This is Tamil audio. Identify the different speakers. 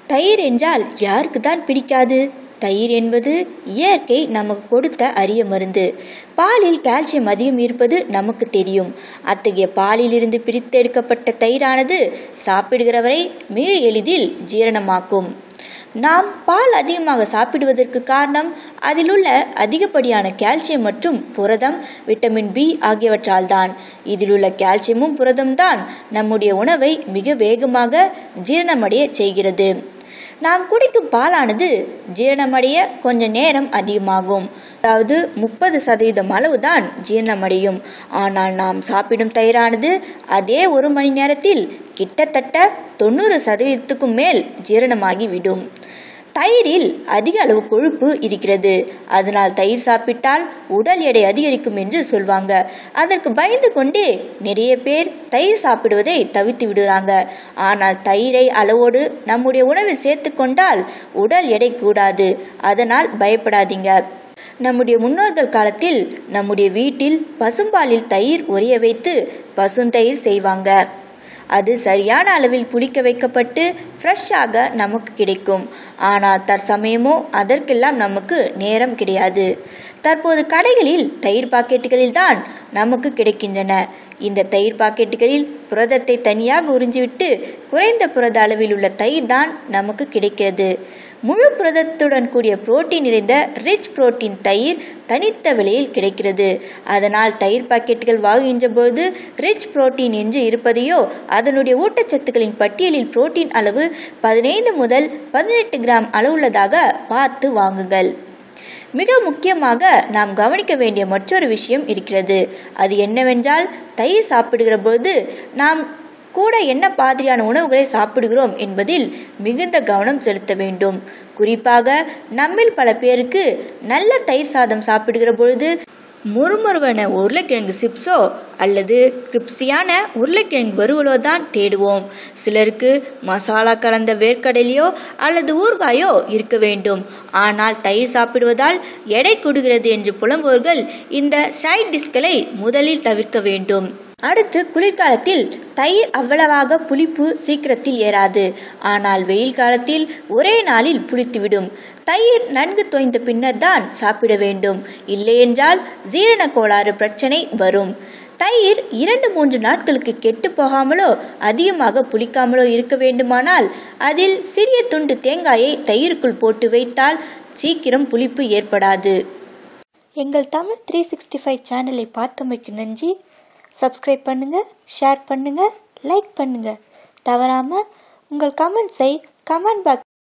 Speaker 1: தயிர் என்றால் யாருக்கு தான் பிடிக்காது தயிர் என்பது இயற்கை நமக்கு கொடுத்த அரிய மருந்து பாலில் கால்சியம் அதிகம் இருப்பது நமக்கு தெரியும் அத்தகைய பாலிலிருந்து பிரித்தெடுக்கப்பட்ட தயிரானது சாப்பிடுகிறவரை மிக எளிதில் ஜீரணமாக்கும் நாம் பால் அதிகமாக சாப்பிடுவதற்கு காரணம் அதிலுள்ள அதிகப்படியான கால்சியம் மற்றும் புரதம் விட்டமின் பி ஆகியவற்றால் தான் இதிலுள்ள கால்சியமும் புரதம் தான் நம்முடைய உணவை மிக வேகமாக ஜீரணமடைய செய்கிறது நாம் குடிக்கும் பாலானது ஜீரணமடைய கொஞ்ச நேரம் அதிகமாகும் அதாவது முப்பது சதவீதம் அளவுதான் ஜீரணமடையும் ஆனால் நாம் சாப்பிடும் தயிரானது அதே ஒரு மணி நேரத்தில் கிட்டத்தட்ட தொண்ணூறு சதவீதத்துக்கும் மேல் ஜீரணமாகிவிடும் தயிரில் அதிக அளவு கொழுப்பு இருக்கிறது அதனால் தயிர் சாப்பிட்டால் உடல் எடை அதிகரிக்கும் என்று சொல்வாங்க அதற்கு பயந்து கொண்டே நிறைய பேர் தயிர் சாப்பிடுவதை தவிர்த்து விடுறாங்க ஆனால் தயிரை அளவோடு நம்முடைய உணவில் சேர்த்து கொண்டால் உடல் எடை கூடாது அதனால் பயப்படாதீங்க நம்முடைய முன்னோர்கள் காலத்தில் நம்முடைய வீட்டில் பசும்பாலில் தயிர் உரிய வைத்து பசுந்தயிர் செய்வாங்க அது சரியான அளவில் புளிக்க வைக்கப்பட்டு ஃப்ரெஷ்ஷாக நமக்கு கிடைக்கும் ஆனால் தற்சமயமோ அதற்கெல்லாம் நமக்கு நேரம் கிடையாது தற்போது கடைகளில் தயிர் பாக்கெட்டுகளில் தான் நமக்கு கிடைக்கின்றன இந்த தயிர் பாக்கெட்டுகளில் புரதத்தை தனியாக உறிஞ்சிவிட்டு குறைந்த புரத அளவில் உள்ள தயிர் தான் நமக்கு கிடைக்கிறது முழு புரதத்துடன் கூடிய புரோட்டீன் நிறைந்த ரிச் புரோட்டீன் தயிர் தனித்த விலையில் கிடைக்கிறது அதனால் தயிர் பாக்கெட்டுகள் வாங்குகின்ற பொழுது ரிச் புரோட்டீன் என்று இருப்பதையோ அதனுடைய ஊட்டச்சத்துக்களின் பட்டியலில் புரோட்டீன் அளவு பதினைந்து முதல் பதினெட்டு கிராம் அளவுள்ளதாக பார்த்து வாங்குங்கள் மிக முக்கியமாக நாம் கவனிக்க வேண்டிய மற்றொரு விஷயம் இருக்கிறது அது என்னவென்றால் தயிர் சாப்பிடுகிற பொழுது நாம் கூட என்ன மாதிரியான உணவுகளை சாப்பிடுகிறோம் என்பதில் மிகுந்த கவனம் செலுத்த வேண்டும் குறிப்பாக நம்மில் பல பேருக்கு நல்ல தயிர் சாதம் சாப்பிடுகிற பொழுது முறுமுறுவன உருளைக்கிழங்கு சிப்ஸோ அல்லது கிரிப்ஸியான உருளைக்கிழங்கு வறுவலோ தான் தேடுவோம் சிலருக்கு மசாலா கலந்த வேர்க்கடலையோ அல்லது ஊறுகாயோ இருக்க வேண்டும் ஆனால் தயிர் சாப்பிடுவதால் எடை கூடுகிறது என்று புலம்புவர்கள் இந்த சைட் டிஷ்களை முதலில் தவிர்க்க வேண்டும் அடுத்து குளிர்காலத்தில் தயிர் அவ்வளவாக புளிப்பு சீக்கிரத்தில் ஏறாது ஆனால் வெயில் காலத்தில் ஒரே நாளில் புளித்துவிடும் தயிர் நன்கு தோய்ந்த பின்னர் தான் சாப்பிட வேண்டும் இல்லையென்றால் ஜீரண கோளாறு பிரச்சனை வரும் தயிர் இரண்டு மூன்று நாட்களுக்கு கெட்டு போகாமலோ அதிகமாக புளிக்காமலோ இருக்க வேண்டுமானால் அதில் சிறிய துண்டு தேங்காயை தயிருக்குள் போட்டு வைத்தால் சீக்கிரம் புளிப்பு ஏற்படாது எங்கள் தமிழ் த்ரீ சிக்ஸ்டி ஃபைவ் சேனலை பார்த்தமைக்கு நன்றி சப்ஸ்கிரைப் பண்ணுங்கள் ஷேர் பண்ணுங்கள் லைக் பண்ணுங்கள் தவறாமல் உங்கள் கமெண்ட்ஸை கமெண்ட் பாக்ஸ்